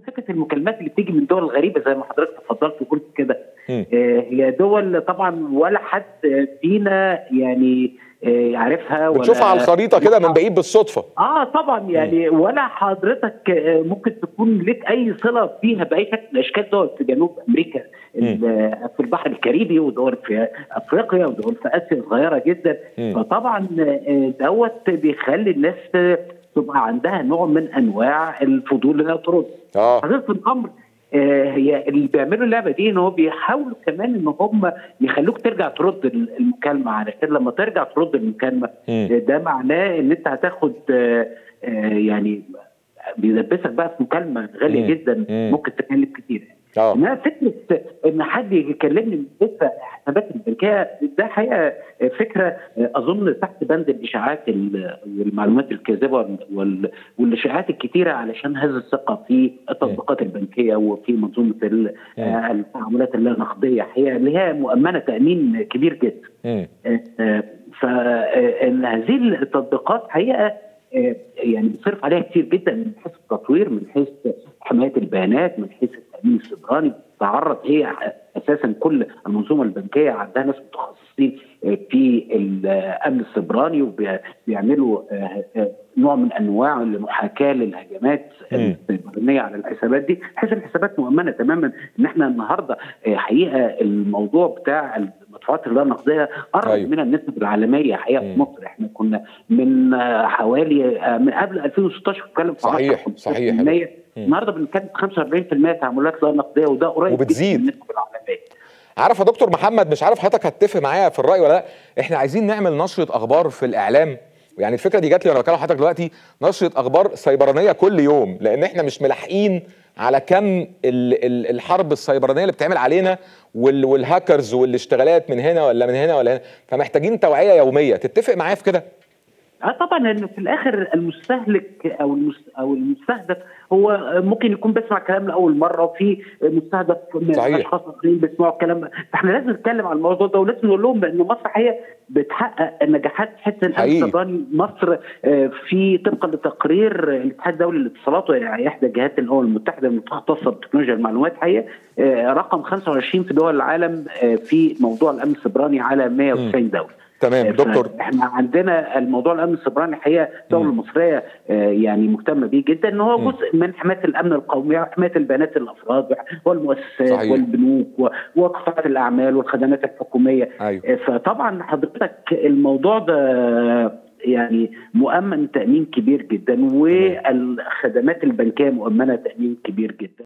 فكره المكالمات اللي بتيجي من دول غريبه زي ما حضرتك تفضلت وقلت كده مم. آه، هي دول طبعا ولا حد فينا يعني آه، يعرفها ولا بتشوفها على الخريطه كده من بعيد بالصدفه اه طبعا يعني ولا حضرتك آه، ممكن تكون لك اي صله فيها باي شكل من الاشكال دول في جنوب امريكا ال- آه، في البحر الكاريبي ودول في افريقيا ودول في اسيا صغيره جدا مم. فطبعا آه، دوت بيخلي الناس آه، تبقى عندها نوع من انواع الفضول انها ترد اه حقيقه الامر آه، هي اللي بيعملوا اللعبه دي ان هو بيحاولوا كمان ان هم يخلوك ترجع ترد المكالمه علشان لما ترجع ترد المكالمه مم. آه، ده معناه ان انت هتاخد آه، آه، يعني بيلبسك بقى في مكالمه غاليه مم. جدا مم. ممكن تكلف كتير اه انما فكره ان حد يكلمني من لسه حسابات البنكيه ده حقيقه فكره اظن تحت بند الاشاعات ال- والمعلومات الكاذبه وال- والاشاعات الكتيره علشان هذه الثقه في التطبيقات البنكيه وفي منظومه ال- مم. التعاملات اللا نقديه حقيقه اللي هي مؤمنه تامين كبير جدا. مم. فان هذه التطبيقات حقيقه آه، يعني بتصرف عليها كتير جدا من حيث التطوير من حيث حمايه البيانات من حيث التامين السيبراني بتتعرض هي اساسا كل المنظومه البنكيه عندها ناس متخصصين آه، في الامن السيبراني وبيعملوا آه، آه، نوع من انواع المحاكاه للهجمات مم. السيبرانيه على الحسابات دي بحيث الحسابات مؤمنه تماما ان احنا النهارده آه، حقيقه الموضوع بتاع المدفوعات اللا نقديه قرب أيوة. أيوة. من النسب العالميه حقيقه مم. في مصر احنا كنا من آه، حوالي آه، من قبل 2016 بنتكلم في صحيح، 10 صحيح. 15%. مم. النهارده بنتكلم في 45% تعاملات لا نقديه وده قريب جداً وبتزيد. من النسب العالميه عارف يا دكتور محمد مش عارف حضرتك هتتفق معايا في الراي ولا لا احنا عايزين نعمل نشره اخبار في الاعلام يعني الفكره دي جات لي وانا بكلم حضرتك دلوقتي نشره اخبار سيبرانيه كل يوم لان احنا مش ملاحقين على كم ال- ال- الحرب السيبرانيه اللي بتعمل علينا وال- والهاكرز والاشتغالات من هنا ولا من هنا ولا هنا فمحتاجين توعيه يوميه تتفق معايا في كده اه طبعا لان في الاخر المستهلك او المس او المستهدف هو ممكن يكون بيسمع كلام لاول مره وفي مستهدف من صحيح. اشخاص اخرين بيسمعوا الكلام ده. فاحنا لازم نتكلم عن الموضوع ده ولازم نقول لهم ان مصر حقيقه بتحقق نجاحات في حته الامن حقيقي. السيبراني مصر آه، في طبقا لتقرير الاتحاد الدولي للاتصالات وهي احدى الجهات الامم المتحده المختصه بتكنولوجيا المعلومات حقيقه آه، رقم 25 في دول العالم آه، في موضوع الامن السيبراني على 190 دوله تمام دكتور احنا عندنا الموضوع الامن السيبراني الحقيقه الدوله مم. المصريه آه، يعني مهتمه بيه جدا ان هو مم. جزء من حمايه الامن القومي وحمايه البيانات الافراد والمؤسسات صحيح. والبنوك و- وقطاعات الاعمال والخدمات الحكوميه ايوه آه، فطبعا حضرتك الموضوع ده يعني مؤمن تامين كبير جدا والخدمات البنكيه مؤمنه تامين كبير جدا